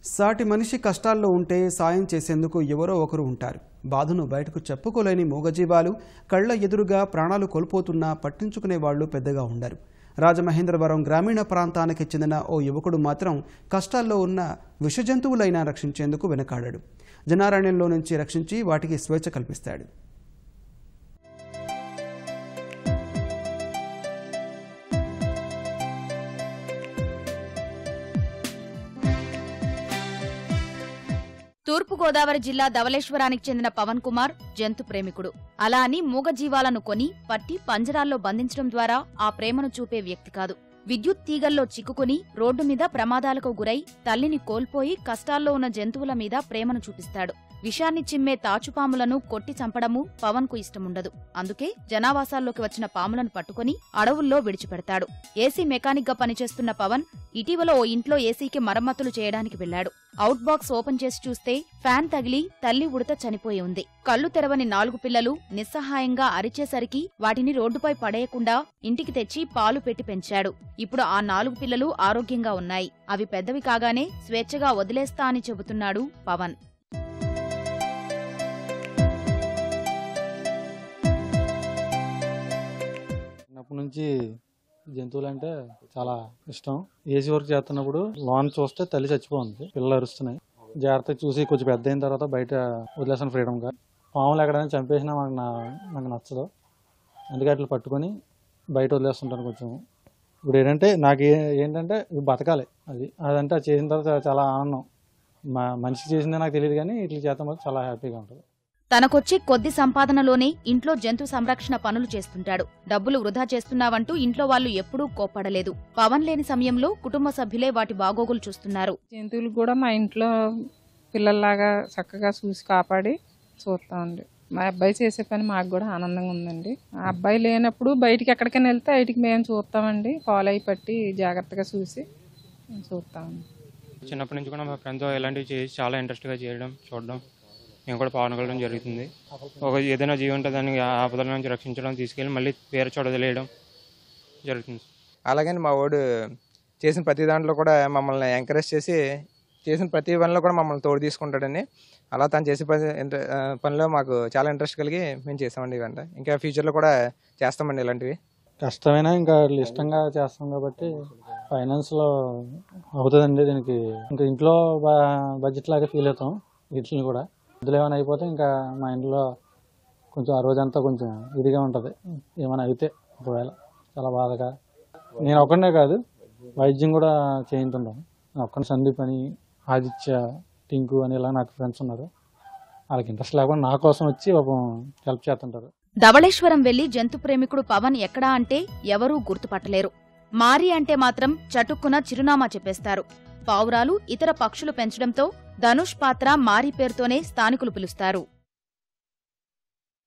సాటి మనిషి కష్టాల్లో ఉంటే సాయం చేసేందుకు ఎవరో ఒకరు ఉంటారు బాధను బయటకు చెప్పుకోలేని మూగజీవాలు కళ్ళ ఎదురుగా ప్రాణాలు కోల్పోతున్నా పట్టించుకునే వాళ్ళు పెద్దగా ఉండరు రాజమహేంద్రవరం గ్రామీణ ప్రాంతానికి చెందిన ఓ యువకుడు మాత్రం కష్టాల్లో ఉన్న విషజంతువులైనా రక్షించేందుకు వెనకాడాడు జనారణ్యంలో నుంచి రక్షించి వాటికి స్వేచ్ఛ కల్పిస్తాడు తూర్పుగోదావరి జిల్లా ధవళేశ్వరానికి చెందిన పవన్ కుమార్ జంతు ప్రేమికుడు అలా అని మూగజీవాలను కొని పట్టి పంజరాల్లో బంధించడం ద్వారా ఆ ప్రేమను చూపే వ్యక్తి కాదు విద్యుత్ తీగల్లో చిక్కుకుని రోడ్డు మీద ప్రమాదాలకు గురై తల్లిని కోల్పోయి కష్టాల్లో ఉన్న జంతువుల మీద ప్రేమను చూపిస్తాడు విషాన్ని చిమ్మే తాచుపాములను కొట్టి చంపడము పవన్ కు ఇష్టముండదు అందుకే జనావాసాల్లోకి వచ్చిన పాములను పట్టుకుని అడవుల్లో విడిచిపెడతాడు ఏసీ మెకానిక్ గా పనిచేస్తున్న పవన్ ఇటీవల ఓ ఇంట్లో ఏసీకి మరమ్మతులు చేయడానికి వెళ్లాడు అవుట్ బాక్స్ ఓపెన్ చేసి చూస్తే ఫ్యాన్ తగిలి తల్లి ఉడత చనిపోయి ఉంది కళ్ళు తెరవని నాలుగు పిల్లలు నిస్సహాయంగా అరిచేసరికి వాటిని రోడ్డుపై పడేయకుండా ఇంటికి తెచ్చి పాలు పెట్టి పెంచాడు ఇప్పుడు ఆ నాలుగు పిల్లలు ఆరోగ్యంగా ఉన్నాయి అవి పెద్దవి కాగానే స్వేచ్ఛగా వదిలేస్తా అని చెబుతున్నాడు పవన్ చిన్నప్పటి నుంచి జంతువులు అంటే చాలా ఇష్టం ఏసీ వర్క్ చేస్తున్నప్పుడు లోన్ చూస్తే తల్లి చచ్చిపోతుంది పిల్లలు అరుస్తున్నాయి జాగ్రత్తగా చూసి కొంచెం పెద్ద అయిన తర్వాత బయట వదిలేసాను ఫ్రీడమ్గా పాములు ఎక్కడైనా చంపేసినా మనకు నా నాకు నచ్చదు అందుకే అట్లా పట్టుకొని బయట వదిలేస్తుంటాను కొంచెం ఇప్పుడు ఏంటంటే నాకు ఏ- ఏంటంటే ఇవి బతకాలి అది అదంటే అది చేసిన తర్వాత చాలా ఆనందం మా మనిషి చేసిందే నాకు తెలియదు కానీ ఇట్లా చేస్తాం వల్ల చాలా హ్యాపీగా ఉంటుంది తనకొచ్చి కొద్ది సంపాదనలోనే ఇంట్లో జంతు సంరక్షణ పనులు చేస్తుంటాడు డబ్బులు వృధా చేస్తున్నావంటూ ఇంట్లో వాళ్ళు ఎప్పుడూ కోప్పడలేదు పవన్ లేని సమయంలో కుటుంబ సభ్యులే వాటి బాగోగులు చూస్తున్నారు జంతువులు కూడా మా ఇంట్లో పిల్లల్లాగా చక్కగా చూసి కాపాడి చూస్తామండి మా అబ్బాయి చేసే పని మాకు కూడా ఆనందంగా ఉందండి ఆ అబ్బాయి లేనప్పుడు బయటికి ఎక్కడికైనా వెళ్తే బయటికి మేము చూస్తామండి ఫాలో అయి పట్టి జాగ్రత్తగా చూసి చూస్తామండి చిన్నప్పటి నుంచి కూడా మా ఫ్రెండ్తో ఇలాంటివి చేసి చాలా ఇంట్రెస్ట్గా చేయడం చూడడం మేము కూడా పాల్గొనడం జరుగుతుంది ఒక ఏదైనా జీవి ఉంటే దాన్ని ఆపదల నుంచి రక్షించడం తీసుకెళ్ళి మళ్ళీ వేరే చోట వదిలేయడం జరుగుతుంది అలాగని మా వాడు చేసిన ప్రతి దాంట్లో కూడా మమ్మల్ని ఎంకరేజ్ చేసి చేసిన ప్రతి పనిలో కూడా మమ్మల్ని తోడు తీసుకుంటాడని అలా తను చేసే పని ఇంట్రె- ఆ, పనిలో మాకు చాలా ఇంట్రెస్ట్ కలిగి మేము చేసామండి ఇవంతా ఇంకా ఫ్యూచర్లో కూడా చేస్తామండి ఇలాంటివి కష్టమైనా ఇంకా ఇష్టంగా చేస్తాం కాబట్టి ఫైనాన్స్లో అవుతుందండి దీనికి ఇంకా ఇంట్లో బ- బడ్జెట్ లాగా ఫీల్ అవుతాం వీటిని కూడా ఇందులో ఏమైనా అయిపోతే ఇంకా మా ఇంట్లో కొంచెం ఆ రోజంతా కొంచెం ఇదిగా ఉంటుంది ఏమైనా అయితే ఒకవేళ చాలా బాధగా నేను ఒక్కడనే కాదు వైద్యం కూడా చేయించుంటాను నేను ఒక్కడిని సందీప్ అని ఆదిత్య టింకు అని ఇలా నాకు ఫ్రెండ్స్ ఉన్నారు వాళ్ళకి ఇంట్రెస్ట్ లేకుండా నా కోసం వచ్చి పాపం హెల్ప్ చేస్తుంటారు ధవళేశ్వరం వెళ్లి జంతు ప్రేమికుడు పవన్ ఎక్కడా అంటే ఎవరూ గుర్తుపట్టలేరు మారి అంటే మాత్రం చటుక్కున చిరునామా చెప్పేస్తారు పావురాలు ఇతర పక్షులు పెంచడంతో ధనుష్ పాత్ర మారి పేరుతోనే స్థానికులు పిలుస్తారు